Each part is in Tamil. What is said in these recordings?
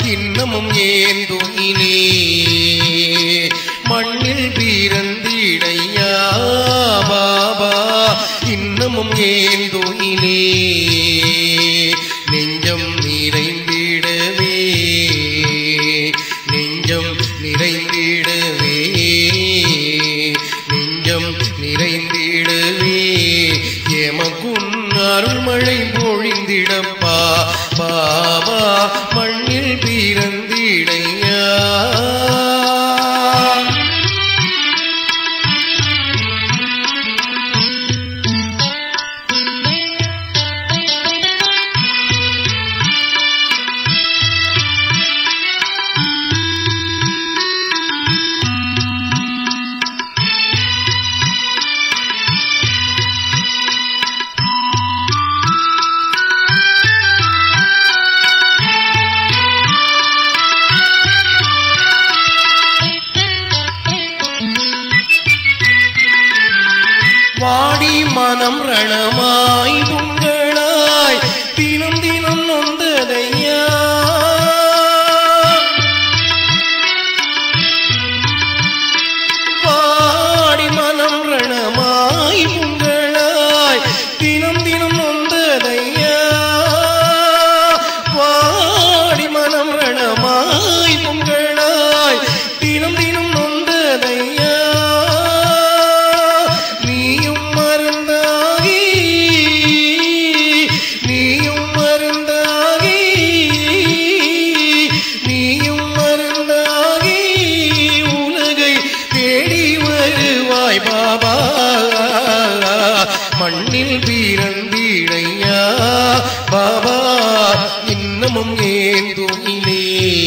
இன்னமும் ஏன் துயிலே மண்ணில் பிறந்திடையா பாபா இன்னமும் ஏன் துயிலே நெஞ்சம் நிறைந்திடவே நெஞ்சம் நிறைந்திடவே நெஞ்சம் நிறைந்திடவே எமக்குன் அருள்மழை பொழிந்திடப்பா பாபா மண்ணில் பிறந்திடையா வாடி மனம் ரணமாய் உங்களாய் தினம் தினம் நொந்ததையா வாடி மனம் ரணமாய் உங்களாய் தினம் தினம் நொந்ததையா வாடி மனம் ரணமாய் உங்களாய் தினம் தினம் நொந்ததையா நீயும் மருந்தாகி நீயும் மருந்தாகி நீயும் மருந்தாகி உலகை தேடி வருவாய் பாபா மண்ணில் பிறந்திடையா பாபா இன்னமும் ஏன் துயிலே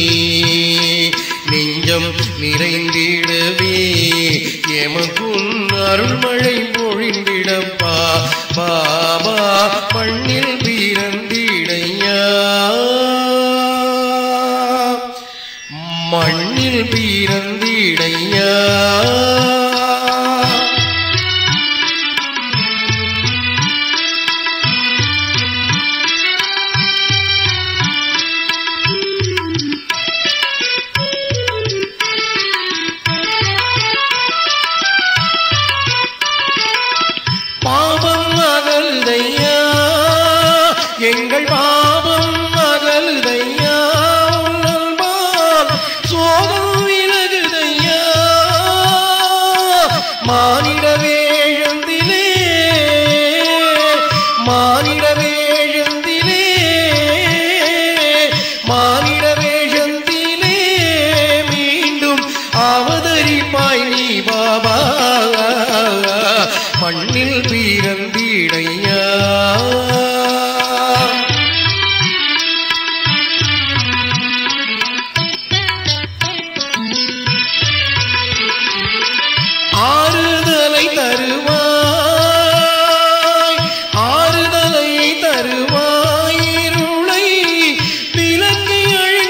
நெஞ்சம் நிறைந்திடவே எமக்குன் அருள்மழை பொழிந்திடப்பா பாபா மண்ணில் பிறந்திடையா மண்ணில் பிறந்திடையா பாவம் அகல்தையா எங்கள் பாவம் அகல்தையா உன்னல்பால் சோகம் விலகுதையா மானிட வேழந்திலே மானிட வேழந்திலே மானிட வேழந்திலே மீண்டும் அவதரிப்பாய் நீ பாபா மண்ணில் பிறந்திடையா ஆறுதலை தருவாய் ஆறுதலை தருவாய் இருளை விலக்கி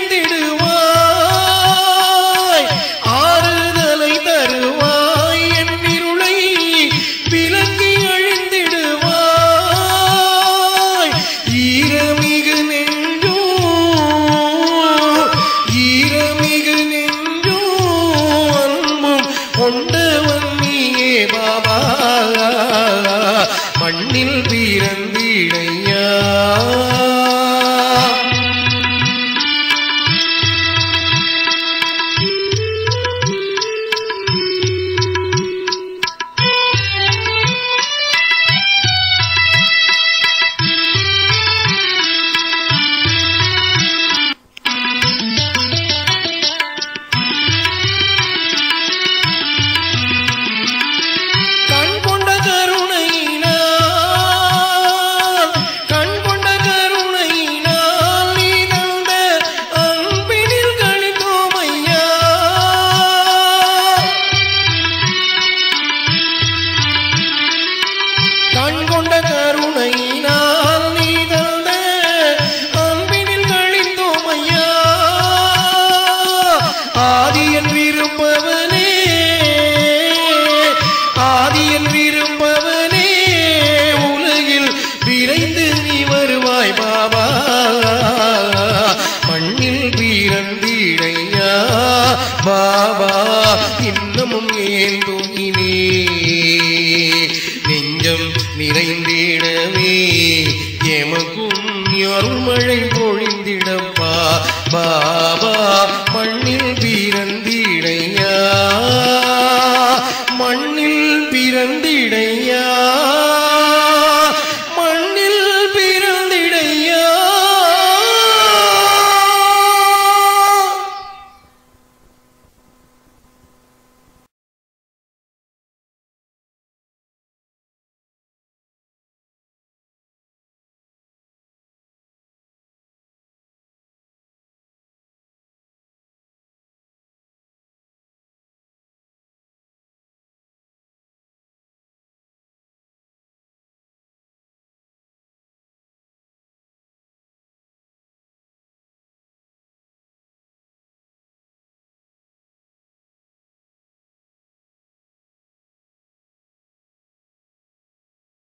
அழிந்திடுவாய் ஆறுதலை தருவாய் என் இருளை விலக்கி அழிந்திடுவாய் பீரந்திடையா பாபா இன்னமும் ஏன் தூங்கினே நெஞ்சம் நிறைந்திடவே எமக்கும் அருள்மழை பொழிந்திடப்பா பாபா